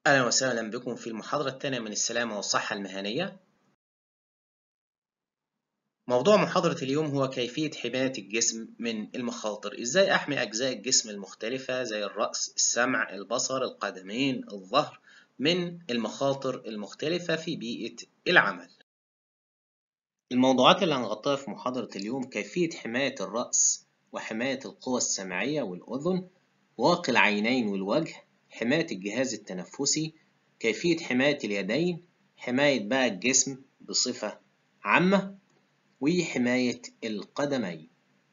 أهلا وسهلا بكم في المحاضرة الثانية من السلامة والصحة المهنية. موضوع محاضرة اليوم هو كيفية حماية الجسم من المخاطر، إزاي أحمي أجزاء الجسم المختلفة زي الرأس، السمع، البصر، القدمين، الظهر من المخاطر المختلفة في بيئة العمل. الموضوعات اللي هنغطيها في محاضرة اليوم كيفية حماية الرأس وحماية القوى السمعية والأذن، واقي العينين والوجه، حماية الجهاز التنفسي، كيفية حماية اليدين، حماية بقى الجسم بصفة عامة، وحماية القدمين.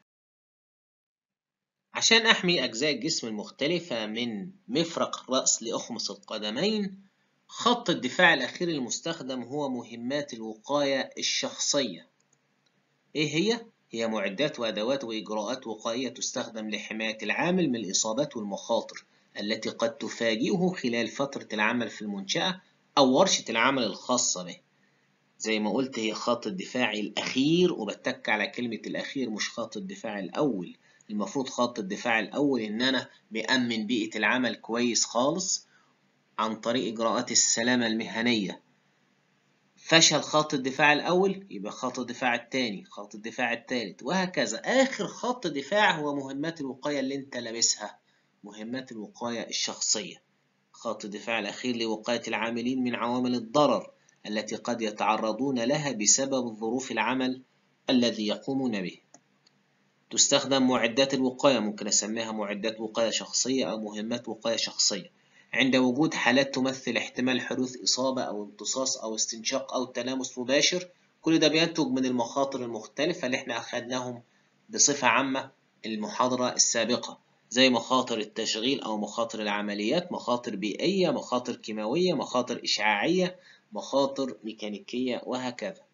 عشان أحمي أجزاء الجسم المختلفة من مفرق الرأس لأخمص القدمين، خط الدفاع الأخير المستخدم هو مهمات الوقاية الشخصية. إيه هي؟ هي معدات وأدوات وإجراءات وقائية تستخدم لحماية العامل من الإصابات والمخاطر التي قد تفاجئه خلال فترة العمل في المنشأة أو ورشة العمل الخاصة به. زي ما قلت هي خط الدفاع الأخير وبتك على كلمة الأخير مش خط الدفاع الأول. المفروض خط الدفاع الأول إن أنا مأمن بيئة العمل كويس خالص عن طريق إجراءات السلامة المهنية. فشل خط الدفاع الأول يبقى خط الدفاع الثاني، خط الدفاع الثالث وهكذا. آخر خط دفاع هو مهمات الوقاية اللي أنت لابسها. مهمات الوقاية الشخصية. خط الدفاع الأخير لوقاية العاملين من عوامل الضرر التي قد يتعرضون لها بسبب ظروف العمل الذي يقومون به. تستخدم معدات الوقاية ممكن أسميها معدات وقاية شخصية أو مهمات وقاية شخصية عند وجود حالات تمثل احتمال حدوث إصابة أو امتصاص أو استنشاق أو تلامس مباشر كل ده بينتج من المخاطر المختلفة اللي احنا أخدناهم بصفة عامة المحاضرة السابقة زي مخاطر التشغيل أو مخاطر العمليات مخاطر بيئية مخاطر كيماوية مخاطر إشعاعية مخاطر ميكانيكية وهكذا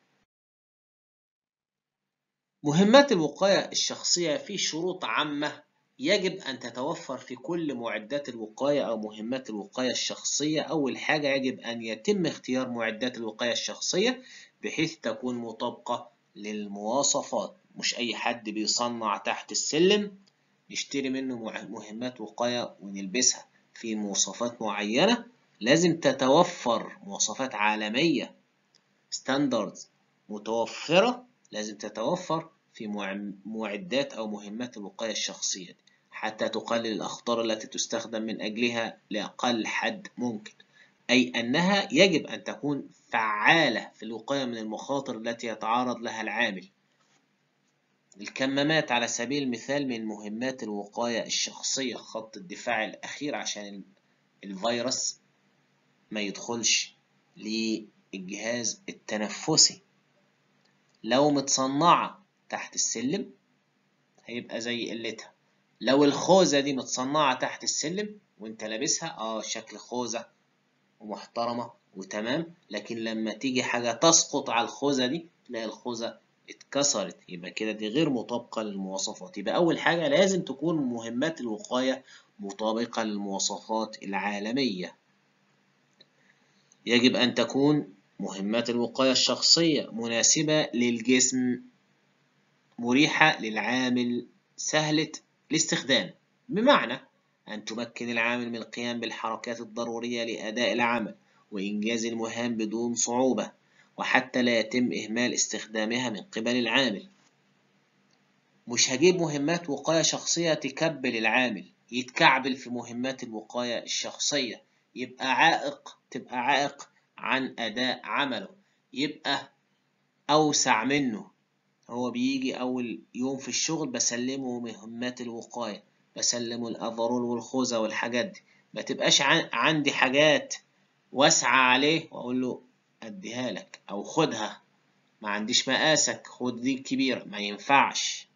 مهمات الوقاية الشخصية في شروط عامة يجب أن تتوفر في كل معدات الوقاية أو مهمات الوقاية الشخصية أول حاجة يجب أن يتم اختيار معدات الوقاية الشخصية بحيث تكون مطابقة للمواصفات مش أي حد بيصنع تحت السلم نشتري منه مهمات وقاية ونلبسها في مواصفات معينة لازم تتوفر مواصفات عالمية ستاندردز متوفرة لازم تتوفر في معدات أو مهمات الوقاية الشخصية حتى تقلل الأخطار التي تستخدم من أجلها لأقل حد ممكن أي أنها يجب أن تكون فعالة في الوقاية من المخاطر التي يتعرض لها العامل الكمامات على سبيل المثال من مهمات الوقاية الشخصية خط الدفاع الأخير عشان الفيروس ما يدخلش للجهاز التنفسي لو متصنعة تحت السلم هيبقى زي قلتها لو الخوذة دي متصنعة تحت السلم وانت لابسها اه شكل خوذة ومحترمة وتمام لكن لما تيجي حاجة تسقط على الخوذة دي تلاقي الخوذة اتكسرت يبقى كده دي غير مطابقة للمواصفات يبقى أول حاجة لازم تكون مهمات الوقاية مطابقة للمواصفات العالمية يجب أن تكون مهمات الوقاية الشخصية مناسبة للجسم مريحة للعامل سهلة الاستخدام بمعنى أن تمكن العامل من القيام بالحركات الضرورية لأداء العمل وإنجاز المهام بدون صعوبة وحتى لا يتم إهمال استخدامها من قبل العامل مش هجيب مهمات وقاية شخصية تكبل العامل يتكعبل في مهمات الوقاية الشخصية يبقى عائق تبقى عائق عن أداء عمله يبقى أوسع منه هو بيجي أول يوم في الشغل بسلمه مهمات الوقاية بسلمه الأفرول والخوذة والحاجات دي ما تبقاش عندي حاجات واسعة عليه وأقول له أديها لك أو خدها ما عنديش مقاسك خد دي الكبيرة ما ينفعش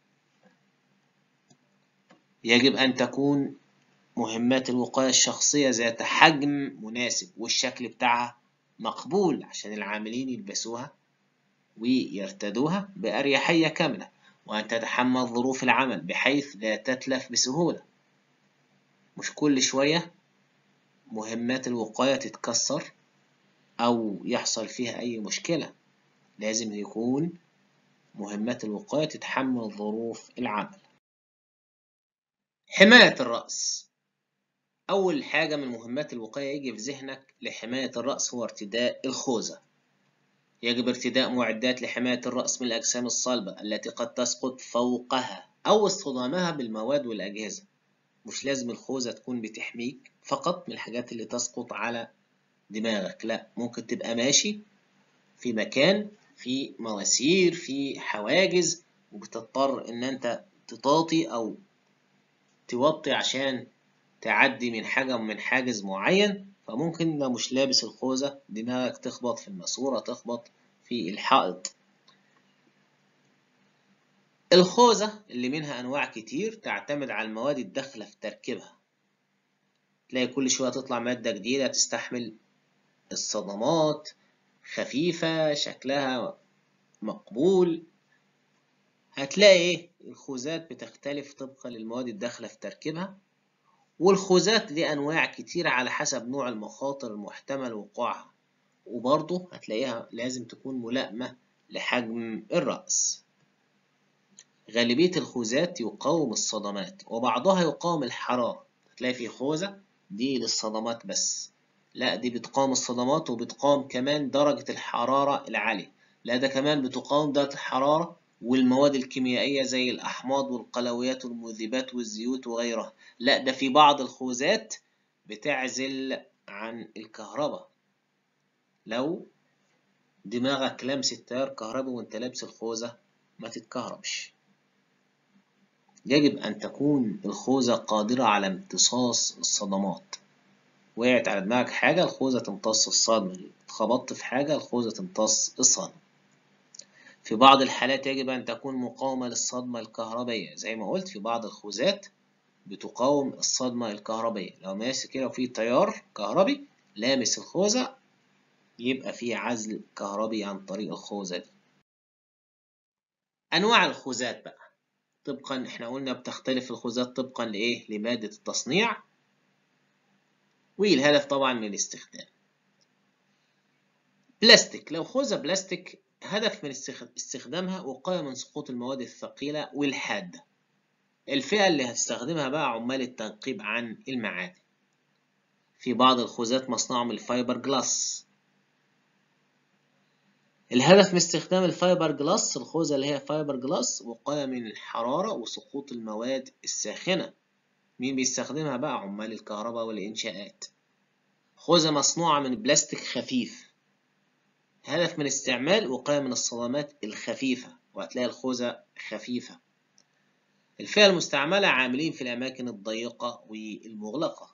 يجب أن تكون مهمات الوقاية الشخصية ذات حجم مناسب والشكل بتاعها مقبول عشان العاملين يلبسوها ويرتدوها بأريحية كاملة وأن تتحمل ظروف العمل بحيث لا تتلف بسهولة مش كل شوية مهمات الوقاية تتكسر أو يحصل فيها أي مشكلة لازم يكون مهمات الوقاية تتحمل ظروف العمل حماية الرأس أول حاجة من مهمات الوقاية يجي في ذهنك لحماية الرأس هو ارتداء الخوذة يجب ارتداء معدات لحماية الرأس من الأجسام الصلبة التي قد تسقط فوقها أو اصطدامها بالمواد والأجهزة مش لازم الخوذة تكون بتحميك فقط من الحاجات اللي تسقط على دماغك لا ممكن تبقى ماشي في مكان في مواسير في حواجز وبتضطر ان انت تطاطي او توطي عشان تعدي من حاجة من حاجز معين فممكن لو مش لابس الخوذة دماغك تخبط في الماسورة تخبط في الحائط الخوذة اللي منها أنواع كتير تعتمد على المواد الداخلة في تركيبها تلاقي كل شوية تطلع مادة جديدة تستحمل الصدمات خفيفة شكلها مقبول هتلاقي ايه الخوذات بتختلف طبقا للمواد الداخلة في تركيبها والخوذات دي أنواع كتير على حسب نوع المخاطر المحتمل وقوعها وبرضه هتلاقيها لازم تكون ملائمة لحجم الرأس غالبية الخوذات يقاوم الصدمات وبعضها يقاوم الحرارة هتلاقي في خوذة دي للصدمات بس لا دي بتقاوم الصدمات وبتقاوم كمان درجة الحرارة العالية لا ده كمان بتقاوم درجة الحرارة والمواد الكيميائية زي الأحماض والقلويات والمذيبات والزيوت وغيرها لا ده في بعض الخوذات بتعزل عن الكهرباء لو دماغك لمس التيار كهربي وانت لابس الخوذة ما تتكهربش يجب أن تكون الخوذة قادرة على امتصاص الصدمات وقعت على دماغك حاجة الخوذة تمتص الصدمة اتخبطت في حاجة الخوذة تمتص الصدمة في بعض الحالات يجب أن تكون مقاومة للصدمة الكهربية زي ما قلت في بعض الخوذات بتقاوم الصدمة الكهربية لو ماسك كده وفي تيار كهربي لامس الخوذة يبقى في عزل كهربي عن طريق الخوذة دي أنواع الخوذات بقى طبقا احنا قلنا بتختلف الخوذات طبقا لإيه لمادة التصنيع والهدف طبعا من الاستخدام بلاستيك لو خوذة بلاستيك هدف من استخدامها وقاية من سقوط المواد الثقيلة والحادة الفئة اللي هتستخدمها بقى عمال التنقيب عن المعادن في بعض الخوذات مصنوعة من الفايبر جلاس الهدف من استخدام الفايبر جلاس الخوذة اللي هي فايبر جلاس وقاية من الحرارة وسقوط المواد الساخنة مين بيستخدمها بقى عمال الكهرباء والإنشاءات خوذة مصنوعة من بلاستيك خفيف هدف من استعمال وقاية من الصدمات الخفيفة وهتلاقي الخوذة خفيفة الفئة المستعملة عاملين في الأماكن الضيقة والمغلقة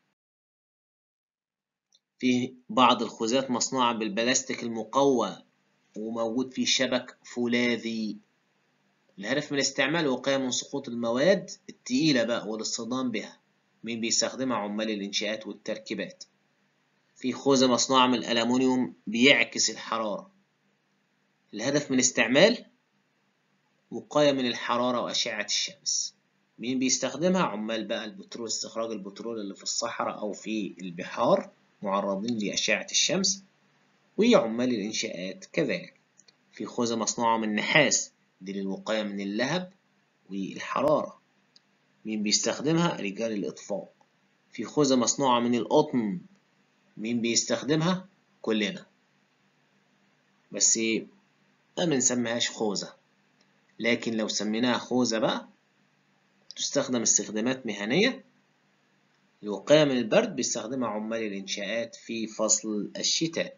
في بعض الخوذات مصنوعة بالبلاستيك المقوى وموجود فيه شبك فولاذي الهدف من استعمال وقاية من سقوط المواد التقيلة بقى والاصطدام بها مين بيستخدمها عمال الإنشاءات والتركيبات في خوذة مصنوعة من الألمنيوم بيعكس الحرارة الهدف من استعمال وقاية من الحرارة وأشعة الشمس مين بيستخدمها عمال بقى البترول استخراج البترول اللي في الصحراء أو في البحار معرضين لأشعة الشمس وعمال الإنشاءات كذلك في خوذة مصنوعة من نحاس دي للوقاية من اللهب والحرارة مين بيستخدمها رجال الإطفاء في خوذة مصنوعة من القطن مين بيستخدمها كلنا بس ما بنسميهاش خوذة لكن لو سميناها خوذة بقى تستخدم استخدامات مهنية الوقاية من البرد بيستخدمها عمال الإنشاءات في فصل الشتاء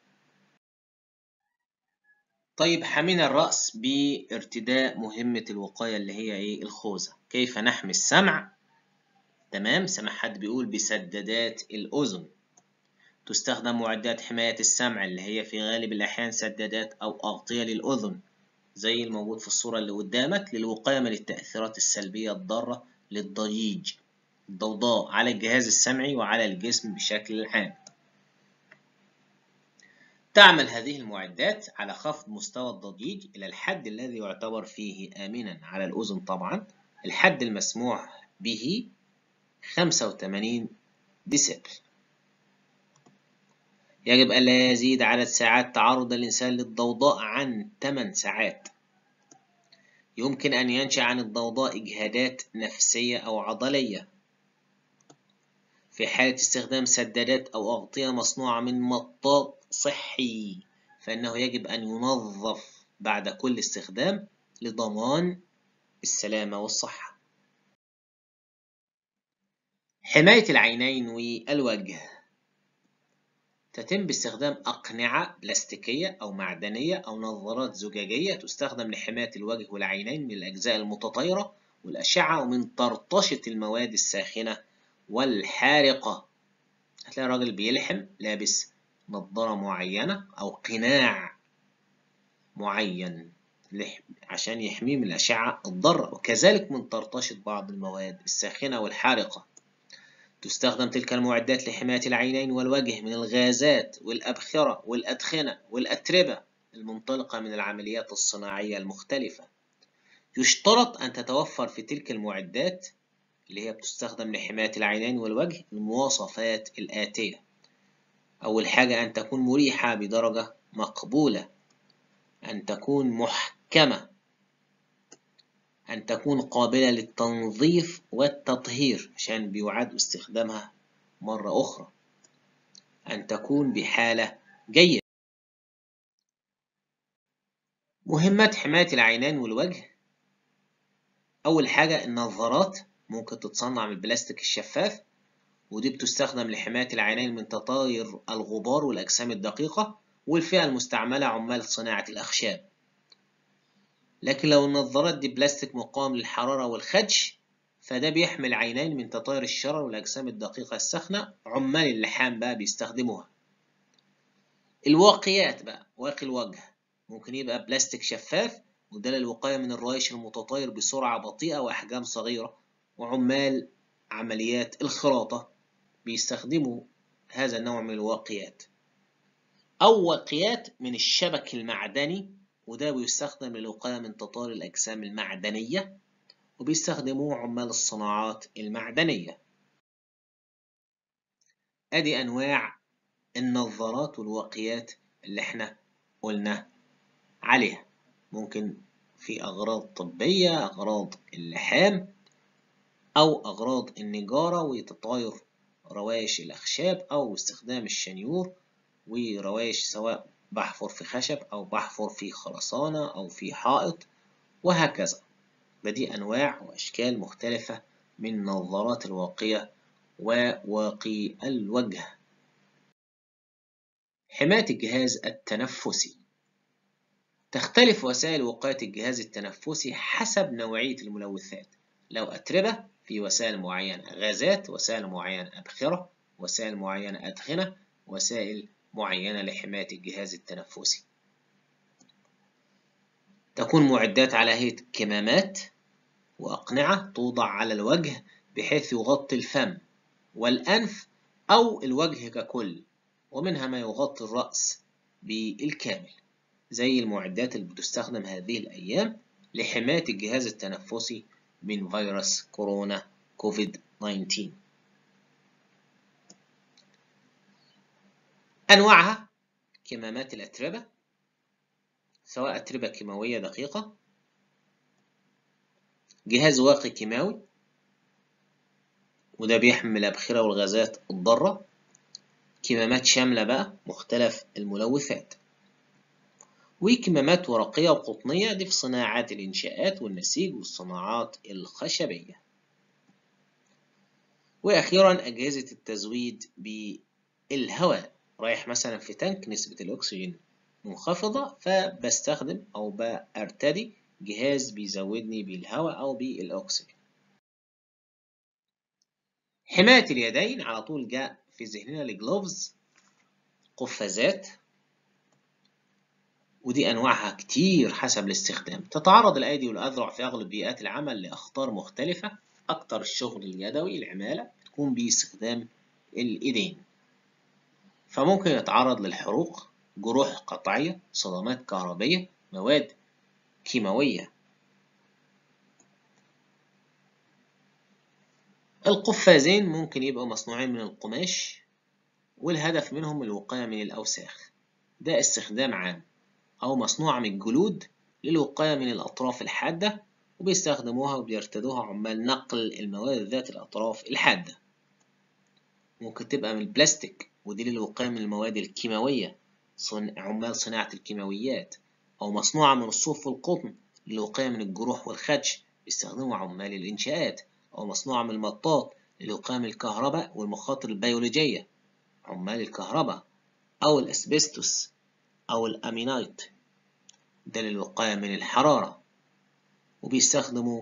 طيب حمينا الرأس بارتداء مهمة الوقاية اللي هي إيه الخوذة كيف نحمي السمع تمام سمع حد بيقول بسدادات الأذن تستخدم معدات حماية السمع اللي هي في غالب الأحيان سدادات أو أغطية للأذن زي الموجود في الصورة اللي قدامك للوقاية من التأثيرات السلبية الضارة للضجيج الضوضاء على الجهاز السمعي وعلى الجسم بشكل عام تعمل هذه المعدات على خفض مستوى الضجيج إلى الحد الذي يعتبر فيه آمنا على الأذن طبعا الحد المسموح به 85 ديسيبل يجب ألا يزيد عدد ساعات تعرض الإنسان للضوضاء عن 8 ساعات يمكن أن ينشأ عن الضوضاء إجهادات نفسية أو عضلية في حالة استخدام سدادات أو أغطية مصنوعة من مطاط صحي فإنه يجب أن ينظف بعد كل استخدام لضمان السلامة والصحة حماية العينين والوجه تتم باستخدام أقنعة بلاستيكية أو معدنية أو نظارات زجاجية تستخدم لحماية الوجه والعينين من الأجزاء المتطايرة والأشعة ومن طرطشة المواد الساخنة والحارقة هتلاقي راجل بيلحم لابس نظارة معينة أو قناع معين عشان يحميه من الأشعة الضارة وكذلك من طرطشة بعض المواد الساخنة والحارقة تستخدم تلك المعدات لحماية العينين والوجه من الغازات والأبخرة والأدخنة والأتربة المنطلقة من العمليات الصناعية المختلفة يشترط أن تتوفر في تلك المعدات اللي هي بتستخدم لحماية العينين والوجه المواصفات الآتية أول حاجة أن تكون مريحة بدرجة مقبولة أن تكون محكمة أن تكون قابلة للتنظيف والتطهير عشان بيعاد استخدامها مرة أخرى أن تكون بحالة جيدة مهمات حماية العينين والوجه أول حاجة النظارات ممكن تتصنع من البلاستيك الشفاف ودي بتستخدم لحماية العينين من تطاير الغبار والأجسام الدقيقة والفئة المستعملة عمال صناعة الأخشاب لكن لو النظارات دي بلاستيك مقاوم للحرارة والخدش فده بيحمي العينين من تطاير الشرر والأجسام الدقيقة الساخنة عمال اللحام بقى بيستخدموها الواقيات بقى واقي الوجه ممكن يبقى بلاستيك شفاف وده للوقاية من الريش المتطاير بسرعة بطيئة وأحجام صغيرة وعمال عمليات الخراطة بيستخدموا هذا النوع من الواقيات أو واقيات من الشبك المعدني وده بيستخدم للوقاية من تطار الأجسام المعدنية وبيستخدموه عمال الصناعات المعدنية أدي أنواع النظارات والواقيات اللي احنا قلنا عليها ممكن في أغراض طبية أغراض اللحام أو أغراض النجارة وتطاير روايش الأخشاب أو استخدام الشنيور وروايش سواء بحفر في خشب أو بحفر في خرسانة أو في حائط وهكذا بدي أنواع وأشكال مختلفة من نظارات الواقية وواقي الوجه حماية الجهاز التنفسي تختلف وسائل وقاية الجهاز التنفسي حسب نوعية الملوثات لو أتربة في وسائل معينة غازات وسائل معينة أبخرة وسائل معينة أدخنة وسائل معينة لحماية الجهاز التنفسي تكون معدات على هيئة كمامات وأقنعة توضع على الوجه بحيث يغطي الفم والأنف أو الوجه ككل ومنها ما يغطي الرأس بالكامل زي المعدات اللي بتستخدم هذه الأيام لحماية الجهاز التنفسي من فيروس كورونا كوفيد 19 أنواعها كمامات الأتربة سواء أتربة كيماوية دقيقة جهاز واقي كيماوي وده بيحمل الأبخرة والغازات الضارة كمامات شاملة بقى مختلف الملوثات وكمامات ورقية وقطنية دي في صناعات الإنشاءات والنسيج والصناعات الخشبية وأخيرا أجهزة التزويد بالهواء رايح مثلا في تانك نسبة الأكسجين منخفضة فبستخدم أو بأرتدي جهاز بيزودني بالهواء أو بالأكسجين حماية اليدين على طول جاء في ذهننا الجلوفز قفازات ودي أنواعها كتير حسب الاستخدام تتعرض الأيدي والأذرع في أغلب بيئات العمل لأخطار مختلفة أكتر الشغل اليدوي العمالة تكون باستخدام الإيدين فممكن يتعرض للحروق جروح قطعية صدمات كهربية مواد كيماوية القفازين ممكن يبقوا مصنوعين من القماش والهدف منهم الوقاية من الأوساخ ده استخدام عام أو مصنوعة من الجلود للوقاية من الأطراف الحادة وبيستخدموها وبيرتدوها عمال نقل المواد ذات الأطراف الحادة ممكن تبقى من البلاستيك ودي للوقاية من المواد الكيماوية صن... عمال صناعة الكيماويات أو مصنوعة من الصوف والقطن للوقاية من الجروح والخدش بيستخدموا عمال الإنشاءات أو مصنوعة من المطاط للوقاية من الكهرباء والمخاطر البيولوجية عمال الكهرباء أو الأسبستوس أو الأمينايت ده للوقاية من الحرارة وبيستخدموا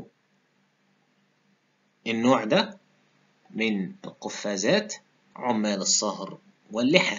النوع ده من القفازات عمال الصهر واللحام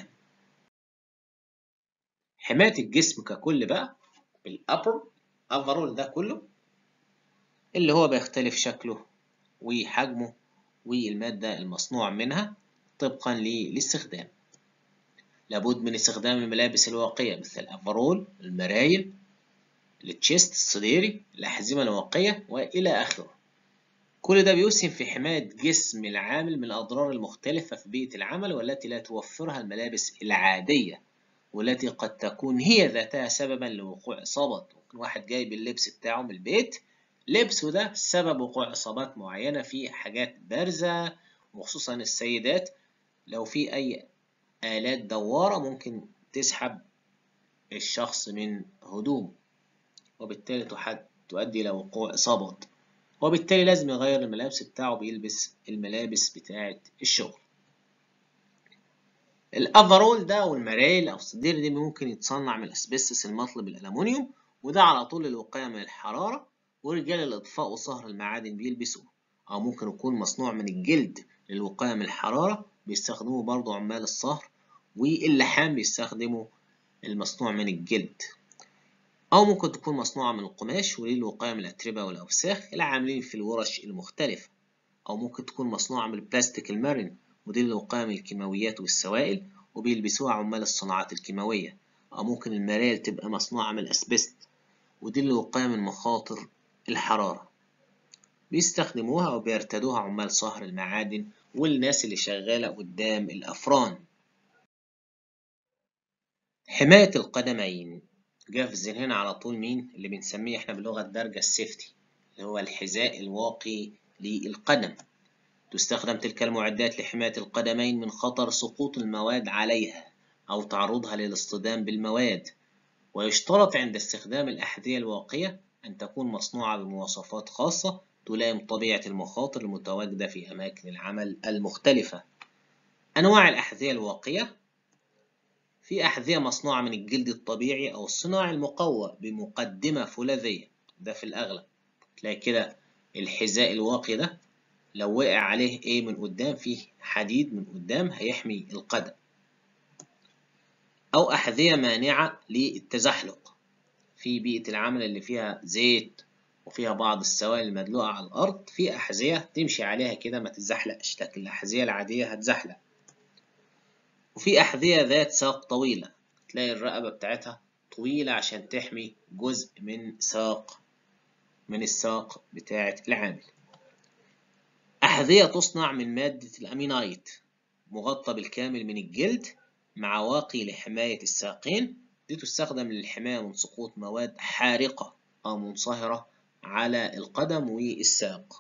حماية الجسم ككل بقى بالأبر أفرول ده كله اللي هو بيختلف شكله وحجمه والمادة المصنوع منها طبقا للاستخدام لابد من استخدام الملابس الواقية مثل الأفرول المرايل التشيست الصديري الأحزمة الواقية وإلى آخره كل ده بيسهم في حماية جسم العامل من الأضرار المختلفة في بيئة العمل والتي لا توفرها الملابس العادية والتي قد تكون هي ذاتها سببا لوقوع إصابات ممكن واحد جايب اللبس بتاعه من البيت لبسه ده سبب وقوع إصابات معينة في حاجات بارزة وخصوصا السيدات لو في أي آلات دوارة ممكن تسحب الشخص من هدومه وبالتالي تؤدي إلى وقوع إصابات وبالتالي لازم يغير الملابس بتاعه بيلبس الملابس بتاعة الشغل الافرول ده والمرايل او الصدير دي ممكن يتصنع من الاسبستس المطلي بالالومنيوم وده على طول للوقايه من الحراره ورجال الاطفاء وصهر المعادن بيلبسوه او ممكن يكون مصنوع من الجلد للوقايه من الحراره بيستخدموه برضو عمال الصهر واللحام بيستخدموا المصنوع من الجلد أو ممكن تكون مصنوعة من القماش وللوقاية من الأتربة والأوساخ العاملين في الورش المختلفة أو ممكن تكون مصنوعة من البلاستيك المرن ودي للوقاية من الكيماويات والسوائل وبيلبسوها عمال الصناعات الكيماوية أو ممكن المرايل تبقى مصنوعة من الأسبست ودي للوقاية من مخاطر الحرارة بيستخدموها وبيرتدوها عمال صهر المعادن والناس اللي شغالة قدام الأفران حماية القدمين جاء في الذهن هنا على طول مين اللي بنسميه احنا باللغة الدارجة السيفتي اللي هو الحذاء الواقي للقدم تستخدم تلك المعدات لحماية القدمين من خطر سقوط المواد عليها أو تعرضها للاصطدام بالمواد ويشترط عند استخدام الأحذية الواقية أن تكون مصنوعة بمواصفات خاصة تلائم طبيعة المخاطر المتواجدة في أماكن العمل المختلفة أنواع الأحذية الواقية في أحذية مصنوعة من الجلد الطبيعي أو الصناعي المقوى بمقدمة فولاذية ده في الأغلب تلاقي كده الحذاء الواقي ده لو وقع عليه إيه من قدام فيه حديد من قدام هيحمي القدم أو أحذية مانعة للتزحلق في بيئة العمل اللي فيها زيت وفيها بعض السوائل المدلوقة على الأرض في أحذية تمشي عليها كده ما تتزحلقش لكن الأحذية العادية هتزحلق وفي أحذية ذات ساق طويلة تلاقي الرقبة بتاعتها طويلة عشان تحمي جزء من ساق من الساق بتاعة العامل أحذية تصنع من مادة الأمينايت مغطى بالكامل من الجلد مع واقي لحماية الساقين دي تستخدم للحماية من سقوط مواد حارقة أو منصهرة على القدم والساق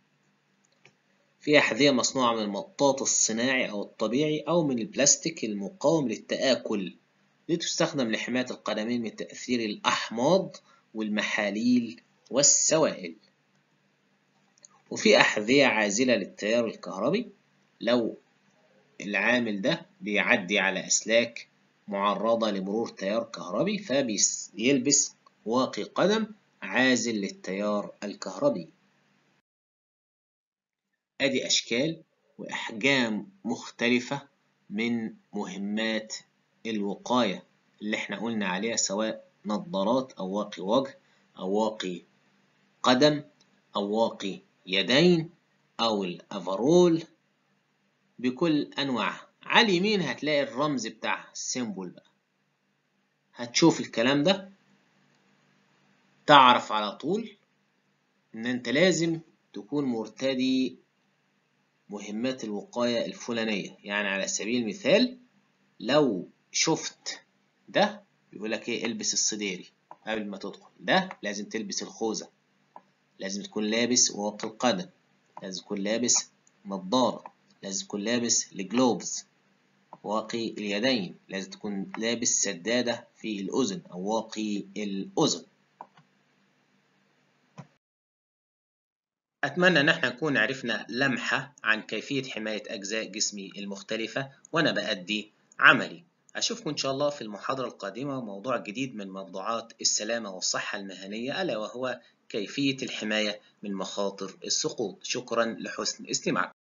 في أحذية مصنوعة من المطاط الصناعي أو الطبيعي أو من البلاستيك المقاوم للتآكل دي تستخدم لحماية القدمين من تأثير الأحماض والمحاليل والسوائل وفي أحذية عازلة للتيار الكهربي لو العامل ده بيعدي على أسلاك معرضة لمرور تيار كهربي فبيلبس واقي قدم عازل للتيار الكهربي أدي أشكال وأحجام مختلفة من مهمات الوقاية اللي احنا قلنا عليها سواء نظارات أو واقي وجه أو واقي قدم أو واقي يدين أو الأفرول بكل أنواعها على اليمين هتلاقي الرمز بتاعها السيمبول بقى هتشوف الكلام ده تعرف على طول إن أنت لازم تكون مرتدي مهمات الوقاية الفلانية يعني على سبيل المثال لو شفت ده بيقول لك ايه البس الصديري قبل ما تدخل ده لازم تلبس الخوذة لازم تكون لابس واقي القدم لازم تكون لابس نظارة لازم تكون لابس الجلوبز واقي اليدين لازم تكون لابس سدادة في الأذن أو واقي الأذن أتمنى إن احنا نكون عرفنا لمحة عن كيفية حماية أجزاء جسمي المختلفة وأنا بأدي عملي أشوفكم إن شاء الله في المحاضرة القادمة موضوع جديد من موضوعات السلامة والصحة المهنية ألا وهو كيفية الحماية من مخاطر السقوط شكرا لحسن استماعكم